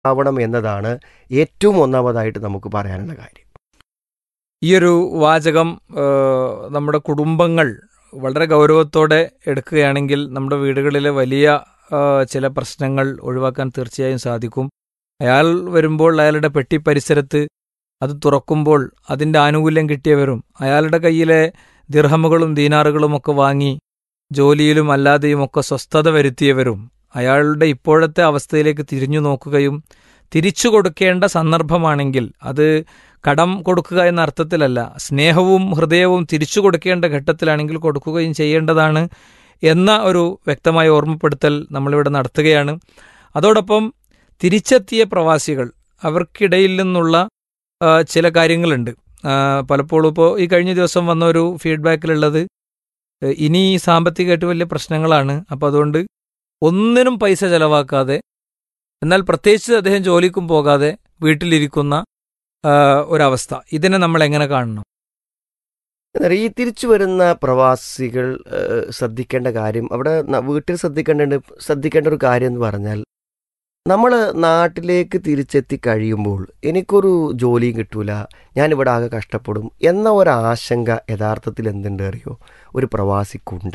ആവണം എന്നതാണ് ഏറ്റവും ഒന്നാമതായിട്ട് നമുക്ക് പറയാനുള്ള കാര്യം ഈ ഒരു വാചകം ആ, നമ്മുടെ കുടുംബങ്ങൾ വളരെ ഗൗരവത്തോടെ എടുക്കുകയാണെങ്കിൽ നമ്മുടെ വീടുകളിലെ വലിയ ആ, ചില പ്രശ്നങ്ങൾ ഒഴിവാക്കാൻ തീർച്ചയായും സാധിക്കും അയാൾ വരുമ്പോൾ അയാളുടെ പെട്ടി പരിസരത്ത് അത് തുറക്കുമ്പോൾ അതിൻ്റെ ആനുകൂല്യം കിട്ടിയവരും അയാളുടെ കയ്യിലെ ദിർഹമുകളും ദീനാറുകളും ഒക്കെ വാങ്ങി ജോലിയിലും അല്ലാതെയും ഒക്കെ സ്വസ്ഥത വരുത്തിയവരും അയാളുടെ ഇപ്പോഴത്തെ അവസ്ഥയിലേക്ക് തിരിഞ്ഞു നോക്കുകയും തിരിച്ചു കൊടുക്കേണ്ട സന്ദർഭമാണെങ്കിൽ അത് കടം കൊടുക്കുക എന്ന അർത്ഥത്തിലല്ല സ്നേഹവും ഹൃദയവും തിരിച്ചു കൊടുക്കേണ്ട ഘട്ടത്തിലാണെങ്കിൽ കൊടുക്കുകയും ചെയ്യേണ്ടതാണ് എന്ന ഒരു വ്യക്തമായ ഓർമ്മപ്പെടുത്തൽ നമ്മളിവിടെ നടത്തുകയാണ് അതോടൊപ്പം തിരിച്ചെത്തിയ പ്രവാസികൾ അവർക്കിടയിൽ നിന്നുള്ള ആ, ചില കാര്യങ്ങളുണ്ട് ആ, പലപ്പോഴും ഇപ്പോൾ ഈ കഴിഞ്ഞ ദിവസം വന്ന ഒരു ഫീഡ്ബാക്കിലുള്ളത് ഏ, ഇനി സാമ്പത്തികമായിട്ട് വലിയ പ്രശ്നങ്ങളാണ് അപ്പോൾ അതുകൊണ്ട് ഒന്നിനും പൈസ ചെലവാക്കാതെ എന്നാൽ പ്രത്യേകിച്ച് അദ്ദേഹം ജോലിക്കും പോകാതെ വീട്ടിലിരിക്കുന്ന ആ, ഒരവസ്ഥ ഇതിനെ നമ്മൾ എങ്ങനെ കാണണം എന്താ പറയുക, ഈ തിരിച്ചു വരുന്ന പ്രവാസികൾ ഏഹ്, ശ്രദ്ധിക്കേണ്ട കാര്യം അവിടെ ന- വീട്ടിൽ ശ്രദ്ധിക്കേണ്ട ശ്രദ്ധിക്കേണ്ട ഒരു കാര്യം എന്ന് പറഞ്ഞാൽ നമ്മൾ നാട്ടിലേക്ക് തിരിച്ചെത്തി കഴിയുമ്പോൾ എനിക്കൊരു ജോലിയും കിട്ടൂല ഞാനിവിടെ ആകെ കഷ്ടപ്പെടും എന്ന ഒരാശങ്ക യഥാർത്ഥത്തിൽ എന്തുണ്ട് അറിയോ ഒരു പ്രവാസിക്കുണ്ട്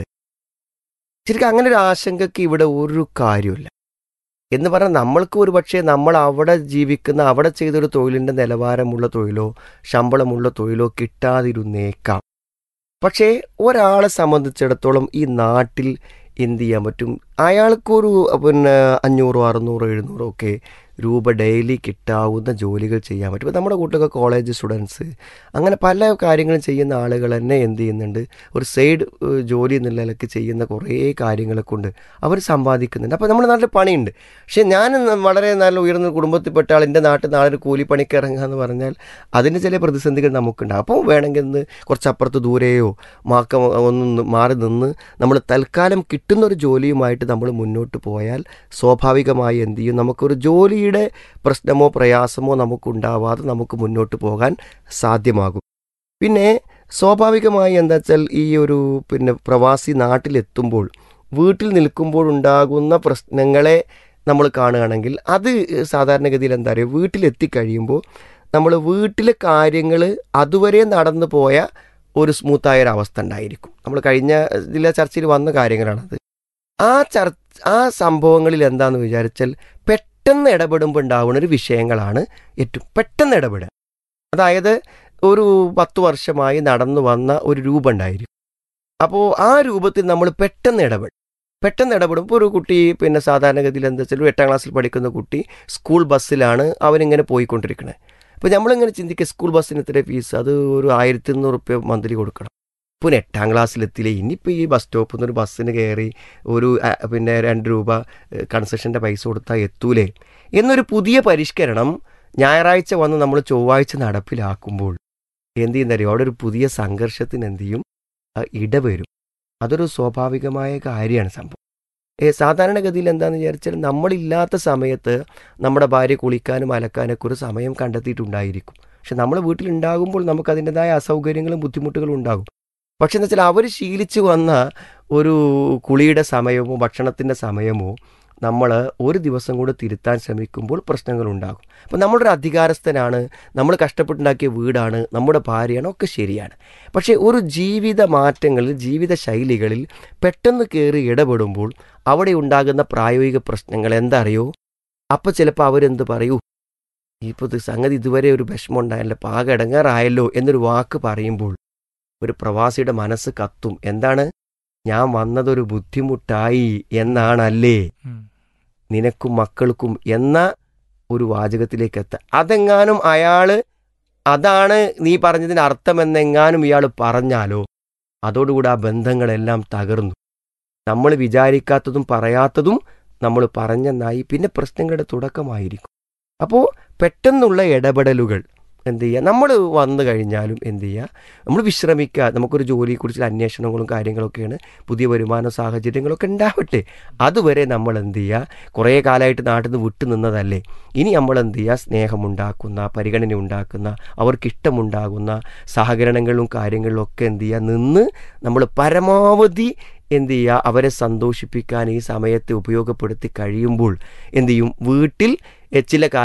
ശരിക്കും അങ്ങനെ ഒരു ആശങ്കയ്ക്ക് ഇവിടെ ഒരു കാര്യമില്ല എന്ന് പറഞ്ഞാൽ നമ്മൾക്ക് ഒരു പക്ഷേ നമ്മൾ അവിടെ ജീവിക്കുന്ന അവിടെ ചെയ്തൊരു തൊഴിലിൻ്റെ നിലവാരമുള്ള തൊഴിലോ ശമ്പളമുള്ള തൊഴിലോ കിട്ടാതിരുന്നേക്കാം പക്ഷേ ഒരാളെ സംബന്ധിച്ചിടത്തോളം ഈ നാട്ടിൽ എന്ത് ചെയ്യാൻ പറ്റും അയാൾക്കൊരു പിന്നെ അഞ്ഞൂറോ അറുന്നൂറോ എഴുന്നൂറോ ഒക്കെ രൂപ ഡെയിലി കിട്ടാവുന്ന ജോലികൾ ചെയ്യാൻ പറ്റും ഇപ്പം നമ്മുടെ കൂട്ടൊക്കെ കോളേജ് സ്റ്റുഡൻസ് അങ്ങനെ പല കാര്യങ്ങളും ചെയ്യുന്ന ആളുകൾ തന്നെ എന്ത് ചെയ്യുന്നുണ്ട് ഒരു സൈഡ് ഏഹ്, ജോലി എന്നുള്ള നിലക്ക് ചെയ്യുന്ന കുറേ കാര്യങ്ങളെ കൊണ്ട് അവർ സമ്പാദിക്കുന്നുണ്ട് അപ്പോൾ നമ്മുടെ നാട്ടിൽ പണിയുണ്ട് പക്ഷേ ഞാൻ ന- വളരെ നല്ല ഉയർന്ന കുടുംബത്തിൽപ്പെട്ട ആൾ എൻ്റെ നാട്ടിൽ നാളെ ഒരു കൂലിപ്പണിക്ക് ഇറങ്ങുക എന്ന് പറഞ്ഞാൽ അതിന് ചില പ്രതിസന്ധികൾ നമുക്കുണ്ട് അപ്പോൾ വേണമെങ്കിൽ ഒന്ന് കുറച്ച് അപ്പുറത്ത് ദൂരെയോ മാക്ക ഒന്ന് മാറി നിന്ന് നമ്മൾ തൽക്കാലം കിട്ടുന്ന ഒരു ജോലിയുമായിട്ട് നമ്മൾ മുന്നോട്ട് പോയാൽ സ്വാഭാവികമായി എന്ത് ചെയ്യും നമുക്കൊരു ജോലിയുടെ പ്രശ്നമോ പ്രയാസമോ നമുക്കുണ്ടാവാതെ നമുക്ക് മുന്നോട്ട് പോകാൻ സാധ്യമാകും പിന്നെ സ്വാഭാവികമായി എന്താ വെച്ചാൽ ഈ ഒരു പിന്നെ പ്രവാസി നാട്ടിലെത്തുമ്പോൾ വീട്ടിൽ നിൽക്കുമ്പോൾ ഉണ്ടാകുന്ന പ്രശ്നങ്ങളെ നമ്മൾ കാണുകയാണെങ്കിൽ അത് സാധാരണഗതിയിൽ എന്താ പറയുക വീട്ടിലെത്തിക്കഴിയുമ്പോൾ നമ്മൾ വീട്ടിലെ കാര്യങ്ങൾ അതുവരെ നടന്നു പോയ ഒരു സ്മൂത്തായ ഒരു അവസ്ഥ ഉണ്ടായിരിക്കും നമ്മൾ കഴിഞ്ഞ ഇതിലെ ചർച്ചയിൽ വന്ന കാര്യങ്ങളാണത് ആ ചർ ആ സംഭവങ്ങളിൽ എന്താണെന്ന് വിചാരിച്ചാൽ പെട്ടെന്ന് ഇടപെടുമ്പോൾ ഉണ്ടാവുന്ന ഒരു വിഷയങ്ങളാണ് ഏറ്റവും പെട്ടെന്ന് ഇടപെടുക അതായത് ഒരു പത്ത് വർഷമായി നടന്നു വന്ന ഒരു രൂപം ഉണ്ടായിരിക്കും അപ്പോൾ ആ രൂപത്തിൽ നമ്മൾ പെട്ടെന്ന് ഇടപെടും പെട്ടെന്ന് ഇടപെടുമ്പോൾ ഒരു കുട്ടി പിന്നെ സാധാരണഗതിയിൽ എന്താ വെച്ചാൽ ഒരു എട്ടാം ക്ലാസ്സിൽ പഠിക്കുന്ന കുട്ടി സ്കൂൾ ബസ്സിലാണ് അവനിങ്ങനെ പോയിക്കൊണ്ടിരിക്കുന്നത് അപ്പോൾ നമ്മളിങ്ങനെ ചിന്തിക്കുക സ്കൂൾ ബസ്സിന് ഇത്ര ഫീസ് അത് ഒരു ആയിരത്തി ഇരുന്നൂറ് റുപ്യ മന്ത്ലി കൊടുക്കണം ഇപ്പോൾ ഒരു എട്ടാം ക്ലാസ്സിലെത്തിയില്ലേ ഇനിയിപ്പോൾ ഈ ബസ് സ്റ്റോപ്പിൽ നിന്ന് ഒരു ബസ്സിന് കയറി ഒരു ആ, പിന്നെ രണ്ട് രൂപ കൺസെഷൻ്റെ പൈസ കൊടുത്താൽ എത്തൂലേ എന്നൊരു പുതിയ പരിഷ്കരണം ഞായറാഴ്ച വന്ന് നമ്മൾ ചൊവ്വാഴ്ച നടപ്പിലാക്കുമ്പോൾ എന്ത് ചെയ്യുന്നറിയോ അവിടെ ഒരു പുതിയ സംഘർഷത്തിന് എന്ത് ചെയ്യും ആ, ഇടവരും അതൊരു സ്വാഭാവികമായ കാര്യമാണ് സംഭവം ഏ, സാധാരണഗതിയിൽ എന്താണെന്ന് വിചാരിച്ചാൽ നമ്മളില്ലാത്ത സമയത്ത് നമ്മുടെ ഭാര്യ കുളിക്കാനും അലക്കാനൊക്കെ ഒരു സമയം കണ്ടെത്തിയിട്ടുണ്ടായിരിക്കും പക്ഷെ നമ്മൾ വീട്ടിലുണ്ടാകുമ്പോൾ നമുക്ക് അതിൻ്റെതായ അസൗകര്യങ്ങളും ബുദ്ധിമുട്ടുകളും ഉണ്ടാകും പക്ഷെ എന്താ വെച്ചാൽ അവർ ശീലിച്ചു വന്ന ഒരു കുളിയുടെ സമയമോ ഭക്ഷണത്തിൻ്റെ സമയമോ നമ്മൾ ഒരു ദിവസം കൂടെ തിരുത്താൻ ശ്രമിക്കുമ്പോൾ പ്രശ്നങ്ങളുണ്ടാകും അപ്പം നമ്മളൊരു അധികാരസ്ഥനാണ് നമ്മൾ കഷ്ടപ്പെട്ടുണ്ടാക്കിയ വീടാണ് നമ്മുടെ ഭാര്യയാണ് ഒക്കെ ശരിയാണ് പക്ഷേ ഒരു ജീവിത മാറ്റങ്ങളിൽ ജീവിത ശൈലികളിൽ പെട്ടെന്ന് കയറി ഇടപെടുമ്പോൾ അവിടെ ഉണ്ടാകുന്ന പ്രായോഗിക പ്രശ്നങ്ങൾ എന്താ അറിയോ അപ്പോൾ ചിലപ്പോൾ അവരെന്ത് പറയൂ ഇപ്പോൾ ഇത് സംഗതി ഇതുവരെ ഒരു വിഷമം ഉണ്ടായല്ലോ പാക ഇടങ്ങാറായല്ലോ എന്നൊരു വാക്ക് പറയുമ്പോൾ ഒരു പ്രവാസിയുടെ മനസ്സ് കത്തും എന്താണ് ഞാൻ വന്നതൊരു ബുദ്ധിമുട്ടായി എന്നാണല്ലേ നിനക്കും മക്കൾക്കും എന്ന ഒരു വാചകത്തിലേക്ക് എത്താം അതെങ്ങാനും അയാള് അതാണ് നീ പറഞ്ഞതിന് അർത്ഥമെന്നെങ്ങാനും ഇയാൾ പറഞ്ഞാലോ അതോടുകൂടി ആ ബന്ധങ്ങളെല്ലാം തകർന്നു നമ്മൾ വിചാരിക്കാത്തതും പറയാത്തതും നമ്മൾ പറഞ്ഞെന്നായി പിന്നെ പ്രശ്നങ്ങളുടെ തുടക്കമായിരിക്കും അപ്പോൾ പെട്ടെന്നുള്ള ഇടപെടലുകൾ എന്ത് ചെയ്യുക നമ്മൾ വന്നു കഴിഞ്ഞാലും എന്ത് ചെയ്യുക നമ്മൾ വിശ്രമിക്കുക നമുക്കൊരു ജോലിയെക്കുറിച്ചുള്ള അന്വേഷണങ്ങളും കാര്യങ്ങളൊക്കെയാണ് പുതിയ വരുമാന സാഹചര്യങ്ങളൊക്കെ ഉണ്ടാവട്ടെ അതുവരെ നമ്മൾ എന്ത് ചെയ്യുക കുറേ കാലമായിട്ട് നാട്ടിൽ നിന്ന് വിട്ടു നിന്നതല്ലേ ഇനി നമ്മൾ എന്ത് ചെയ്യുക സ്നേഹമുണ്ടാക്കുന്ന പരിഗണന ഉണ്ടാക്കുന്ന അവർക്കിഷ്ടമുണ്ടാകുന്ന സഹകരണങ്ങളും കാര്യങ്ങളിലും ഒക്കെ എന്ത് ചെയ്യുക നിന്ന് നമ്മൾ പരമാവധി എന്ത് ചെയ്യുക അവരെ സന്തോഷിപ്പിക്കാൻ ഈ സമയത്തെ ഉപയോഗപ്പെടുത്തി കഴിയുമ്പോൾ എന്ത് ചെയ്യും വീട്ടിൽ എ, ചില